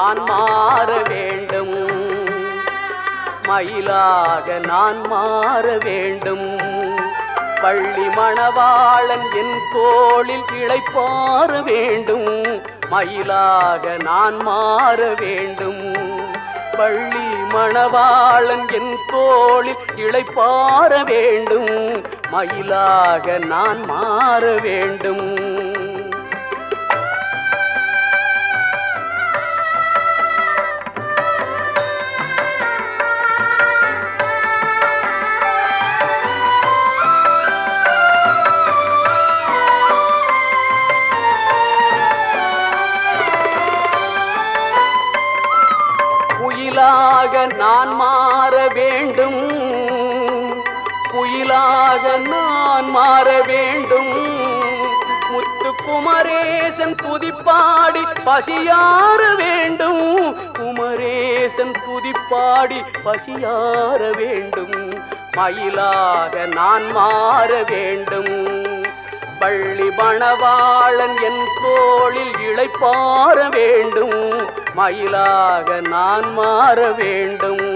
நான் மாற வேண்டும் மயிலாக நான் மாற வேண்டும் பள்ளி மணவாளன் என் தோளில் இளைப்பாற வேண்டும் மயிலாக நான் மாற வேண்டும் பள்ளி மணவாளன் என் தோளில் இளைப்பாற வேண்டும் மயிலாக நான் மாற வேண்டும் குயிலாக நான் மாற வேண்டும் குயிலாக நான் மாற வேண்டும் முத்து குமரேசன் துதிப்பாடி பசியார வேண்டும் குமரேசன் துதிப்பாடி பசியார வேண்டும் மயிலாக நான் மாற வேண்டும் பள்ளி மணவாளன் என் தோளில் இளைப்பாற வேண்டும் மயிலாக நான் மாற வேண்டும்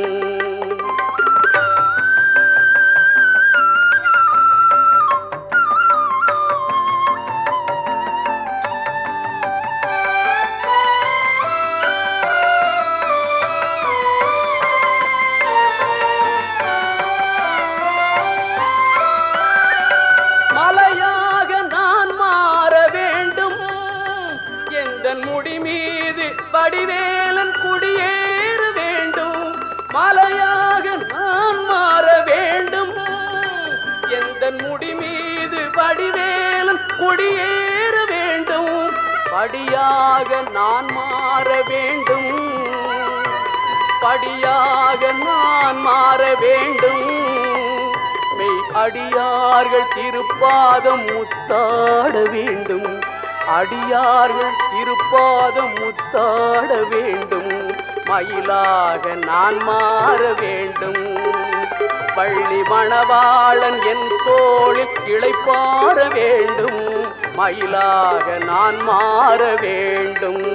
மலையாக நான் மாற வேண்டும் எந்த முடி மீது வடிவேலன் குடியேற வேண்டும் மலையாக நான் மாற வேண்டும் எந்த முடி மீது வடிவேலன் குடியேற வேண்டும் படியாக நான் மாற வேண்டும் படியாக நான் மாற வேண்டும் மெய் அடியார்கள் திருப்பாதம் முத்தாட வேண்டும் அடியார்கள் திருப்பாதம் முத்தாட வேண்டும் மயிலாக நான் மாற வேண்டும் பள்ளி மணவாளன் என் தோளில் இளைப்பாற வேண்டும் மயிலாக நான் மாற வேண்டும்